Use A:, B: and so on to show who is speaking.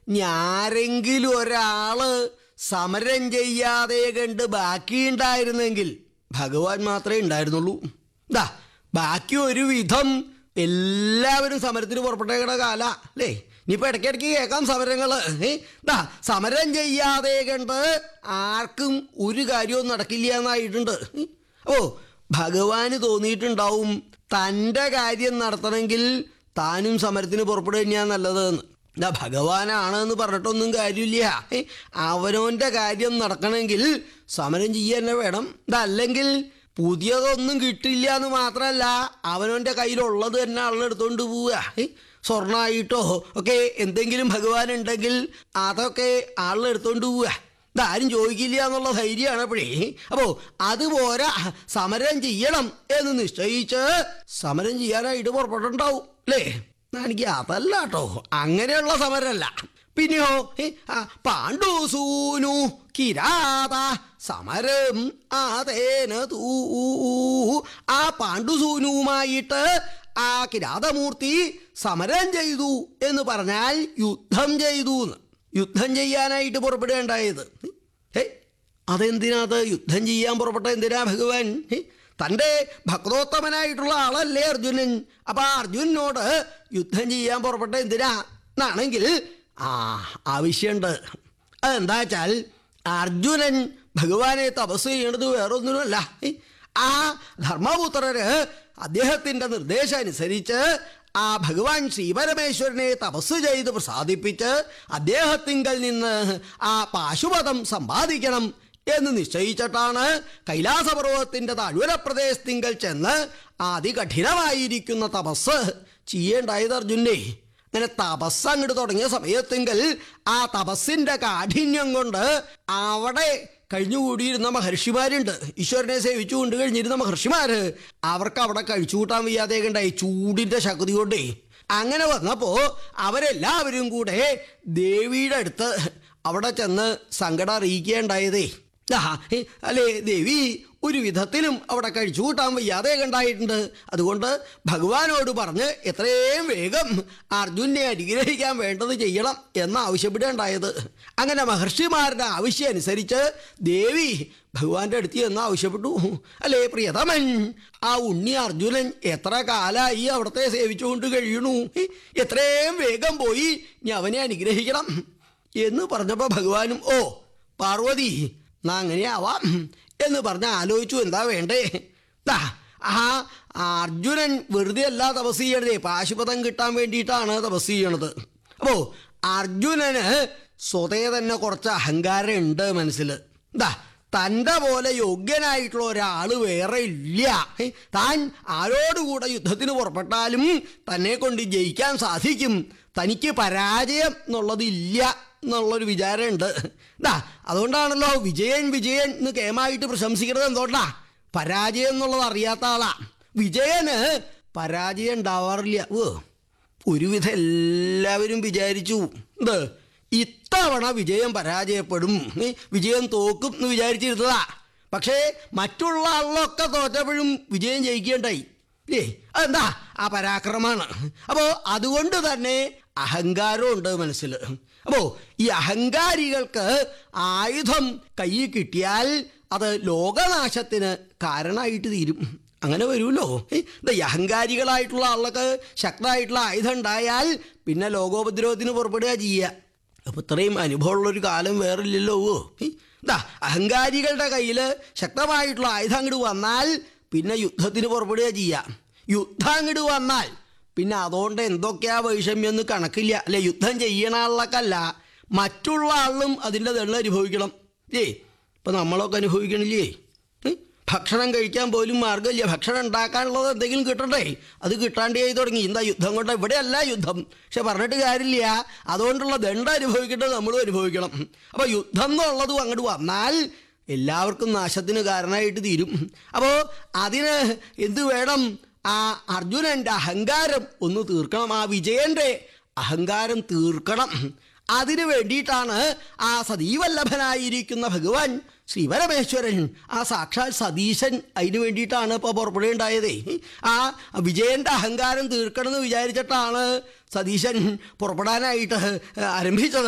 A: ഇനി ആരെങ്കിലും ഒരാള് സമരം ചെയ്യാതെ കണ്ട് ബാക്കിയുണ്ടായിരുന്നെങ്കിൽ ഭഗവാൻ മാത്രമേ ഉണ്ടായിരുന്നുള്ളൂ ദാ ബാക്കി ഒരു വിധം എല്ലാവരും സമരത്തിന് പുറപ്പെട്ടേക്കണ കാല അല്ലേ ഇനിയിപ്പോ ഇടയ്ക്കിടയ്ക്ക് കേൾക്കാം സമരങ്ങൾ ദാ സമരം ചെയ്യാതെ കണ്ട് ആർക്കും ഒരു കാര്യവും നടക്കില്ല എന്നായിട്ടുണ്ട് ഓ ഭഗവാന് തോന്നിയിട്ടുണ്ടാവും തൻ്റെ കാര്യം നടത്തണമെങ്കിൽ താനും സമരത്തിന് പുറപ്പെടുക തന്നെയാണ് നല്ലതെന്ന് ഇതാ ഭഗവാനാണ് എന്ന് പറഞ്ഞിട്ടൊന്നും കാര്യമില്ല ഏ, അവനവൻ്റെ കാര്യം നടക്കണമെങ്കിൽ സമരം ചെയ്യാൻ തന്നെ വേണം ഇതല്ലെങ്കിൽ പുതിയതൊന്നും കിട്ടില്ല എന്ന് മാത്രമല്ല അവനവൻ്റെ കയ്യിലുള്ളത് തന്നെ ആളെടുത്തോണ്ട് പോവുക ഏ, സ്വർണ്ണമായിട്ടോ ഒക്കെ എന്തെങ്കിലും ഭഗവാൻ ഉണ്ടെങ്കിൽ അതൊക്കെ ആളെടുത്തോണ്ട് പോവുക ഇതാരും ചോദിക്കില്ല എന്നുള്ള ധൈര്യമാണ് അപ്പോഴേ അപ്പോൾ അതുപോലെ സമരം ചെയ്യണം എന്ന് നിശ്ചയിച്ച് സമരം ചെയ്യാനായിട്ട് പുറപ്പെട്ടുണ്ടാവും അല്ലേ എനിക്ക് അതല്ല കേട്ടോ അങ്ങനെയുള്ള സമരമല്ല പിന്നെയോ ഏ, ആ, പാണ്ഡുസൂനു കിരാത സമരം ആതേന തൂ ആ പാണ്ഡുസൂനുവുമായിട്ട് ആ കിരാതമൂർത്തി സമരം ചെയ്തു എന്ന് പറഞ്ഞാൽ യുദ്ധം ചെയ്തു എന്ന് യുദ്ധം ചെയ്യാനായിട്ട് പുറപ്പെടുകയുണ്ടായത് ഏ അതെന്തിനാത് യുദ്ധം ചെയ്യാൻ പുറപ്പെട്ട എന്തിനാ ഭഗവാൻ ഏ? തൻ്റെ ഭക്തോത്തമനായിട്ടുള്ള ആളല്ലേ അർജുനൻ അപ്പൊ ആ അർജുനനോട് യുദ്ധം ചെയ്യാൻ പുറപ്പെട്ട എന്തിനാ എന്നാണെങ്കിൽ ആ ആവശ്യമുണ്ട് അതെന്താ വെച്ചാൽ അർജുനൻ ഭഗവാനെ തപസ് ചെയ്യണത് വേറൊന്നിനുമല്ല ഏ? ആ ധർമ്മപുത്രര് അദ്ദേഹത്തിൻ്റെ നിർദ്ദേശം അനുസരിച്ച് ആ ഭഗവാൻ ശ്രീപരമേശ്വരനെ തപസ് ചെയ്ത് പ്രസാദിപ്പിച്ച് അദ്ദേഹത്തിങ്കൽ നിന്ന് ആ പാശുപതം സമ്പാദിക്കണം എന്ന് നിശ്ചയിച്ചിട്ടാണ് കൈലാസപർവ്വതത്തിൻ്റെ താഴ്വര പ്രദേശത്തിങ്കൽ ചെന്ന് അതികഠിനമായിരിക്കുന്ന തപസ് ചെയ്യേണ്ടായത് അർജുനെ അങ്ങനെ തപസ് അങ്ങോട്ട് തുടങ്ങിയ സമയത്തെങ്കിൽ ആ തപസ്സിൻ്റെ കാഠിന്യം കൊണ്ട് അവിടെ കഴിഞ്ഞുകൂടിയിരുന്ന മഹർഷിമാരുണ്ട് ഈശ്വരനെ സേവിച്ചു കൊണ്ട് കഴിഞ്ഞിരുന്ന മഹർഷിമാര് അവർക്ക് അവിടെ കഴിച്ചു കൂട്ടാൻ വയ്യാതെ ഉണ്ടായി ചൂടിന്റെ ശക്തി കൊണ്ടേ അങ്ങനെ വന്നപ്പോ അവരെല്ലാവരും കൂടെ ദേവിയുടെ അടുത്ത് അവിടെ ചെന്ന് സങ്കടം അറിയിക്കുകയുണ്ടായതേ ആ ഏ, അല്ലേ ദേവി ഒരു വിധത്തിലും അവിടെ കഴിച്ചു കൂട്ടാൻ വയ്യാതെ കണ്ടായിട്ടുണ്ട് അതുകൊണ്ട് ഭഗവാനോട് പറഞ്ഞ് എത്രയും വേഗം അർജുനെ അനുഗ്രഹിക്കാൻ വേണ്ടത് ചെയ്യണം എന്ന് ആവശ്യപ്പെടുകയുണ്ടായത് അങ്ങനെ മഹർഷിമാരുടെ ആവശ്യം അനുസരിച്ച് ദേവി ഭഗവാന്റെ അടുത്ത് എന്ന് ആവശ്യപ്പെട്ടു അല്ലേ പ്രിയതമൻ ആ ഉണ്ണി അർജുനൻ എത്ര കാലായി അവിടത്തെ സേവിച്ചുകൊണ്ട് കഴിയണു ഏ, എത്രയും വേഗം പോയി ഇനി അവനെ അനുഗ്രഹിക്കണം എന്ന് പറഞ്ഞപ്പോൾ ഭഗവാനും ഓ പാർവതി എന്നാ അങ്ങനെയാവാം എന്ന് പറഞ്ഞ് ആലോചിച്ചു എന്താ വേണ്ടേ ദാ, ആ അർജുനൻ വെറുതെ അല്ല തപസ് ചെയ്യണതേ പാശുപതം കിട്ടാൻ വേണ്ടിയിട്ടാണ് തപസ് ചെയ്യണത് അപ്പോ അർജുനന് സ്വതേ തന്നെ കുറച്ച് അഹങ്കാരം ഉണ്ട് മനസ്സിൽ ദാ തൻ്റെ പോലെ യോഗ്യനായിട്ടുള്ള ഒരാൾ വേറെ ഇല്ല ഏ, താൻ ആരോടുകൂടെ യുദ്ധത്തിന് പുറപ്പെട്ടാലും തന്നെ കൊണ്ട് ജയിക്കാൻ സാധിക്കും തനിക്ക് പരാജയം എന്നുള്ളതില്ല എന്നുള്ളൊരു വിചാരമുണ്ട് ദാ അതുകൊണ്ടാണല്ലോ വിജയൻ വിജയൻ എന്ന് കേമായിട്ട് പ്രശംസിക്കുന്നത് എന്തുകൊണ്ടാ പരാജയം എന്നുള്ളത് അറിയാത്ത ആളാ വിജയന് പരാജയം ഉണ്ടാവാറില്ല ഓ ഒരുവിധം എല്ലാവരും വിചാരിച്ചു എന്ത് ഇത്തവണ വിജയം പരാജയപ്പെടും ഏ, വിജയം തോക്കും എന്ന് വിചാരിച്ചിരുന്നതാ പക്ഷേ മറ്റുള്ള ആളിലൊക്കെ തോറ്റപ്പോഴും വിജയം ജയിക്കേണ്ടായി ഏ അതെന്താ ആ പരാക്രമമാണ് അപ്പോൾ അതുകൊണ്ട് തന്നെ അഹങ്കാരമുണ്ട് മനസ്സിൽ അപ്പോൾ ഈ അഹങ്കാരികൾക്ക് ആയുധം കയ്യിൽ കിട്ടിയാൽ അത് ലോകനാശത്തിന് കാരണമായിട്ട് തീരും അങ്ങനെ വരുമല്ലോ ഏ, ദാ ഈ അഹങ്കാരികളായിട്ടുള്ള ആളുകൾക്ക് ശക്തമായിട്ടുള്ള ആയുധം ഉണ്ടായാൽ പിന്നെ ലോകോപദ്രവത്തിന് പുറപ്പെടുക ചെയ്യുക അപ്പോൾ ഇത്രയും അനുഭവമുള്ളൊരു കാലം വേറില്ലല്ലോ ഏ, ദാ അഹങ്കാരികളുടെ കയ്യിൽ ശക്തമായിട്ടുള്ള ആയുധം അങ്ങോട്ട് വന്നാൽ പിന്നെ യുദ്ധത്തിന് പുറപ്പെടുക ചെയ്യുക യുദ്ധം അങ്ങോട്ട് വന്നാൽ പിന്നെ അതുകൊണ്ട് എന്തൊക്കെയാ വൈഷമ്യം എന്ന് കണക്കില്ല അല്ലെ യുദ്ധം ചെയ്യണ ആളിലൊക്കെയല്ല മറ്റുള്ള ആളിലും അതിൻ്റെ ദണ്ണ് അനുഭവിക്കണം ഏ ഇപ്പം നമ്മളൊക്കെ അനുഭവിക്കണില്ലേ ഏ? ഭക്ഷണം കഴിക്കാൻ പോലും മാർഗ്ഗമില്ല ഭക്ഷണം ഉണ്ടാക്കാനുള്ളത് എന്തെങ്കിലും കിട്ടണ്ടേ അത് കിട്ടാണ്ടേ ആയി തുടങ്ങി എന്താ യുദ്ധം കൊണ്ട് ഇവിടെയല്ല യുദ്ധം പക്ഷെ പറഞ്ഞിട്ട് കാര്യമില്ല അതുകൊണ്ടുള്ള ദണ്ഡ അനുഭവിക്കേണ്ടത് നമ്മളും അനുഭവിക്കണം അപ്പോൾ യുദ്ധം എന്നുള്ളതും അങ്ങോട്ട് വന്നാൽ എല്ലാവർക്കും നാശത്തിന് കാരണമായിട്ട് തീരും അപ്പോൾ അതിന് എന്ത് വേണം ആ അർജുനൻ്റെ അഹങ്കാരം ഒന്ന് തീർക്കണം ആ വിജയൻ്റെ അഹങ്കാരം തീർക്കണം അതിനു വേണ്ടിയിട്ടാണ് ആ സതീവല്ലഭനായിരിക്കുന്ന ഭഗവാൻ ശ്രീപരമേശ്വരൻ ആ സാക്ഷാൽ സതീശൻ അതിനു വേണ്ടിയിട്ടാണ് ഇപ്പോൾ പുറപ്പെടുകയുണ്ടായതേ ആ വിജയൻ്റെ അഹങ്കാരം തീർക്കണമെന്ന് വിചാരിച്ചിട്ടാണ് സതീശൻ പുറപ്പെടാനായിട്ട് ആരംഭിച്ചത്